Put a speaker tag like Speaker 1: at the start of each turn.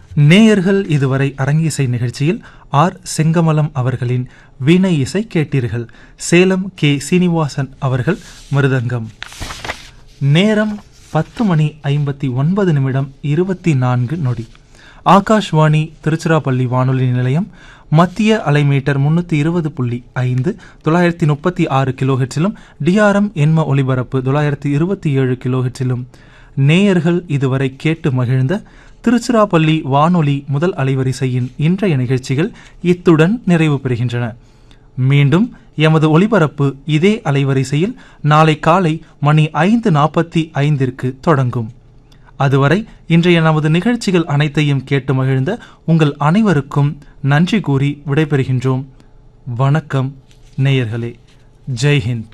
Speaker 1: நேயர்கள் இதுவரை அரங்கிசை நிகழ்ச்சியில் ஆர் செங்கமலம் அவர்களின் வீணை இசை கேட்டீர்கள் சேலம் கே சீனிவாசன் அவர்கள் மிருதங்கம் நேரம் பத்து மணி ஐம்பத்தி ஒன்பது நிமிடம் இருபத்தி நான்கு நொடி ஆகாஷ்வாணி திருச்சிராப்பள்ளி வானொலி நிலையம் மத்திய அலைமீட்டர் முன்னூற்றி இருபது புள்ளி ஐந்து தொள்ளாயிரத்தி முப்பத்தி ஆறு கிலோஹெட்ஸிலும் டிஆர்எம் எண்ம ஒலிபரப்பு தொள்ளாயிரத்தி இருபத்தி ஏழு கிலோஹெட்ஸிலும் நேயர்கள் இதுவரை கேட்டு மகிழ்ந்த திருச்சிராப்பள்ளி வானொலி முதல் அலைவரிசையின் இன்றைய நிகழ்ச்சிகள் இத்துடன் நிறைவு பெறுகின்றன மீண்டும் எமது ஒளிபரப்பு இதே அலைவரிசையில் நாளை காலை மணி ஐந்து நாற்பத்தி ஐந்திற்கு தொடங்கும் அதுவரை இன்றைய நமது நிகழ்ச்சிகள் அனைத்தையும் கேட்டு மகிழ்ந்த உங்கள் அனைவருக்கும் நன்றி கூறி விடைபெறுகின்றோம் வணக்கம் நேயர்களே ஜெய்ஹிந்த்